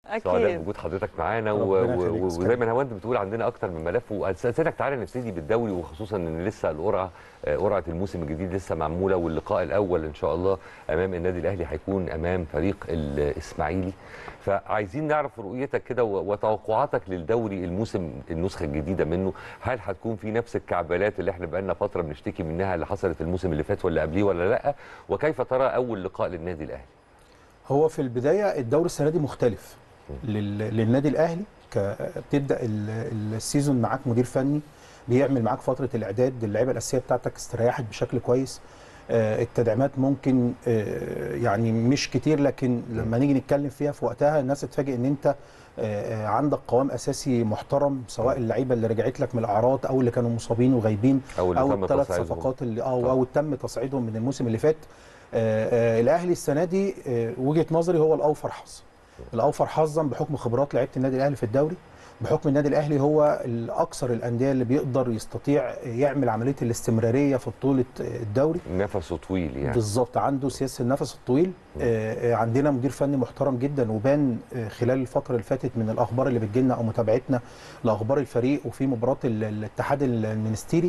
سعداء اكيد بوجود حضرتك معانا و- ربنا و- يخليك و- يا وزي ما نهاوند بتقول عندنا اكتر من ملف واستاذنك تعالى نبتدي بالدوري وخصوصا ان لسه القرعه آه، قرعه الموسم الجديد لسه معموله واللقاء الاول ان شاء الله امام النادي الاهلي هيكون امام فريق الاسماعيلي فعايزين نعرف رؤيتك كده و- وتوقعاتك للدوري الموسم النسخه الجديده منه هل هتكون في نفس الكعبلات اللي احنا بقالنا فتره بنشتكي منها اللي حصلت الموسم اللي فات ولا قبليه ولا لا وكيف ترى اول لقاء للنادي الاهلي هو في البدايه الدوري السنه دي مختلف لل... للنادي الاهلي ك... بتبدا ال... السيزون معاك مدير فني بيعمل معاك فتره الاعداد اللعيبه الاساسيه بتاعتك استريحت بشكل كويس آه، التدعيمات ممكن آه، يعني مش كتير لكن لما نيجي نتكلم فيها في وقتها الناس تتفاجئ ان انت آه، آه، عندك قوام اساسي محترم سواء اللعيبه اللي رجعت لك من الاعراض او اللي كانوا مصابين وغايبين او اللي او تم الثلاث تصعيدهم. صفقات اللي طبعا. او او تم تصعيدهم من الموسم اللي فات آه، آه، الاهلي السنه دي آه، وجهه نظري هو الاوفر حظا الاوفر حظا بحكم خبرات لعيبه النادي الاهلي في الدوري بحكم النادي الاهلي هو الاكثر الانديه اللي بيقدر يستطيع يعمل عمليه الاستمراريه في بطوله الدوري نفسه طويل يعني بالظبط عنده سياسه النفس الطويل آه، آه، عندنا مدير فني محترم جدا وبان آه، خلال الفتره اللي فاتت من الاخبار اللي بتجيلنا او متابعتنا لاخبار الفريق وفي مباراه ال- الاتحاد المنستيري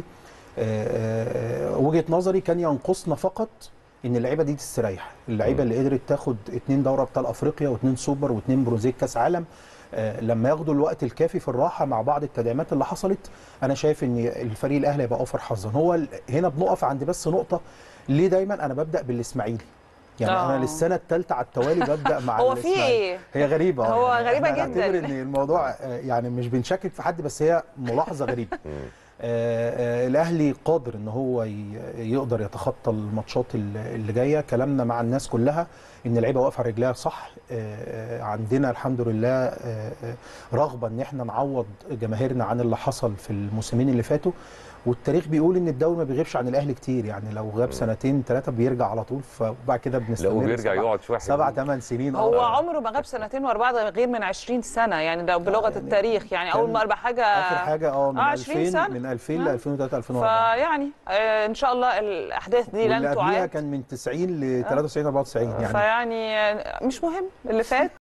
آه، آه، وجهه نظري كان ينقصنا فقط ان اللعيبه دي تستريح اللعيبه اللي قدرت تاخد اتنين دوري ابطال افريقيا واتنين سوبر واتنين برونزيه كاس عالم آه، لما ياخدوا الوقت الكافي في الراحه مع بعض التدعيمات اللي حصلت انا شايف ان الفريق الاهلي هيبقى اوفر حظا هو ال- هنا بنقف عند بس نقطه ليه دايما انا ببدا بالاسماعيلي يعني آه. انا للسنه الثالثه على التوالي ببدا مع هو في الإسماعيلي. ايه هي غريبه هو يعني غريبة إحنا جداً. نعتبر ان الموضوع آه، يعني مش بنشكك في حد بس هي ملاحظه غريبه مم. آه، آه، الاهلي قادر ان هو ي- يقدر يتخطى الماتشات ال- اللي جايه كلامنا مع الناس كلها ان اللعيبه واقفه على رجلها صح آه، آه، عندنا الحمد لله آه، آه، رغبه ان احنا نعوض جماهيرنا عن اللي حصل في الموسمين اللي فاتوا والتاريخ بيقول ان الدوري ما بيغيبش عن الاهلي كتير يعني لو غاب سنتين ثلاثه بيرجع على طول فبعد كده بنستمر لا وبيرجع سبع- يقعد شويه سبع حلوين. ثمان سنين هو آه. عمره ما غاب سنتين ورا بعض غير من 20 سنه يعني ده بلغه يعني التاريخ يعني اول كان مره يبقى حاجه اخر حاجه اه من آه، 20 2000 سنة. من 2000 آه. ل 2003 2004 فيعني آه، ان شاء الله الاحداث دي واللي لن قبليها تعاد كان من 90 ل 93 94 يعني فيعني آه، مش مهم اللي فات